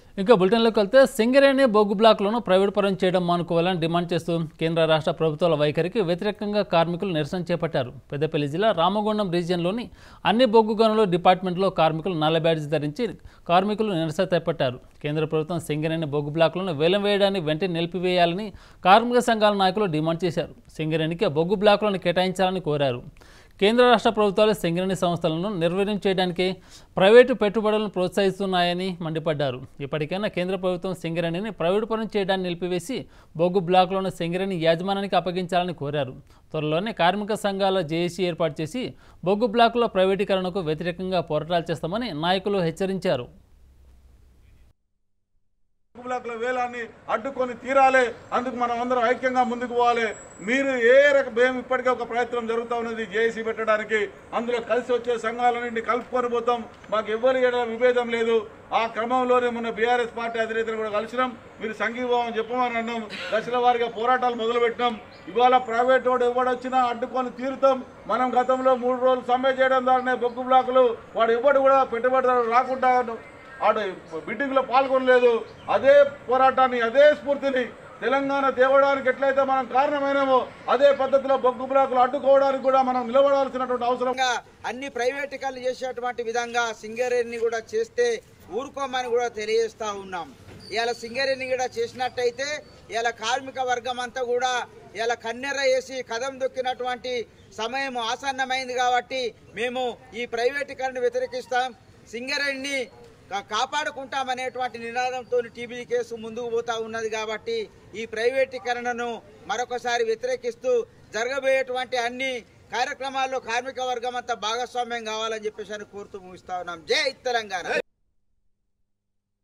ఇంకా బులెటిన్లోకి వెళ్తే సింగరేణి బొగ్గు బ్లాక్లను ప్రైవేట్ పరం చేయడం మానుకోవాలని డిమాండ్ చేస్తూ కేంద్ర రాష్ట్ర ప్రభుత్వాల వైఖరికి వ్యతిరేకంగా కార్మికులు నిరసన చేపట్టారు పెద్దపల్లి జిల్లా రామగుండం రీజియన్లోని అన్ని బొగ్గు గనుల డిపార్ట్మెంట్లో కార్మికులు నల్ల బ్యాడ్జ్ ధరించి కార్మికులు నిరసన చేపట్టారు కేంద్ర ప్రభుత్వం సింగరేణి బొగ్గు బ్లాకులను వేలం వేయడాన్ని వెంటనే నిలిపివేయాలని కార్మిక సంఘాల నాయకులు డిమాండ్ చేశారు సింగరేణికి బొగ్గు బ్లాకులను కేటాయించాలని కోరారు కేంద్ర రాష్ట్ర ప్రభుత్వాలు సింగరేణి సంస్థలను నిర్వీర్యం చేయడానికి ప్రైవేటు పెట్టుబడులను ప్రోత్సహిస్తున్నాయని మండిపడ్డారు ఇప్పటికైనా కేంద్ర ప్రభుత్వం సింగరేణిని ప్రైవేటు పరం చేయడాన్ని నిలిపివేసి బొగ్గు బ్లాకులను సింగరేణి యాజమాన్యానికి అప్పగించాలని కోరారు త్వరలోనే కార్మిక సంఘాల జేఏసీ ఏర్పాటు చేసి బొగ్గు బ్లాకుల ప్రైవేటీకరణకు వ్యతిరేకంగా పోరాటాలు చేస్తామని నాయకులు హెచ్చరించారు బ్లాక్ల వేలాన్ని అడ్డుకొని తీరాలి అందుకు మనం అందరం ఐక్యంగా ముందుకు పోవాలి మీరు ఏ రకం మేము ఇప్పటికే ఒక ప్రయత్నం జరుగుతూ ఉన్నది జేఏసీ పెట్టడానికి అందులో కలిసి వచ్చే సంఘాలన్నింటినీ కలుపుకొని పోతాం మాకు ఎవరి ఎడల విభేదం లేదు ఆ క్రమంలోనే మొన్న బీఆర్ఎస్ పార్టీ అధినేతలు కూడా కలిసినాం మీరు సంఘీభావం చెప్పమని అన్నాం దశల వారిగా పోరాటాలు మొదలుపెట్టినాం ఇవాళ ప్రైవేట్ వాడు ఎవడొచ్చినా అడ్డుకొని తీరుతాం మనం గతంలో మూడు రోజులు సమ్మె చేయడం ద్వారానే బొగ్గు బ్లాకులు వాడు ఎవడు కూడా పెట్టుబడిదారు రాకుండా ఆడు బిడ్డింగ్లో పాల్గొనలేదు అదే పోరాటాన్ని అదే స్ఫూర్తిని తెలంగాణ తేవడానికి ఎట్లయితే మనం కారణమైనామో అదే పద్ధతిలో బొగ్గు బ్లాకులు అడ్డుకోవడానికి కూడా మనం నిలబడాల్సినటువంటి అవసరం విధంగా అన్ని ప్రైవేటీకరణ చేసేటువంటి విధంగా సింగరేణిని కూడా చేస్తే ఊరుకోమని కూడా తెలియజేస్తా ఉన్నాం ఇవాళ సింగరేణి కూడా చేసినట్టయితే ఇవాళ కార్మిక వర్గం అంతా కూడా ఇలా కన్నెర వేసి కదం దొక్కినటువంటి సమయం ఆసన్నమైంది కాబట్టి మేము ఈ ప్రైవేటీకరణ వ్యతిరేకిస్తాం సింగరేణిని కా- కాపాడుకుంటామనేటువంటి నినాదంతో టీబీ కేసు ముందుకు పోతా ఉన్నది కాబట్టి ఈ ప్రైవేటీకరణను మరొకసారి వ్యతిరేకిస్తూ జరగబోయేటువంటి అన్ని కార్యక్రమాల్లో కార్మిక వర్గం అంతా భాగస్వామ్యం కావాలని చెప్పేసి అని కోరుతూ ముగిస్తా ఉన్నాం జై తెలంగాణ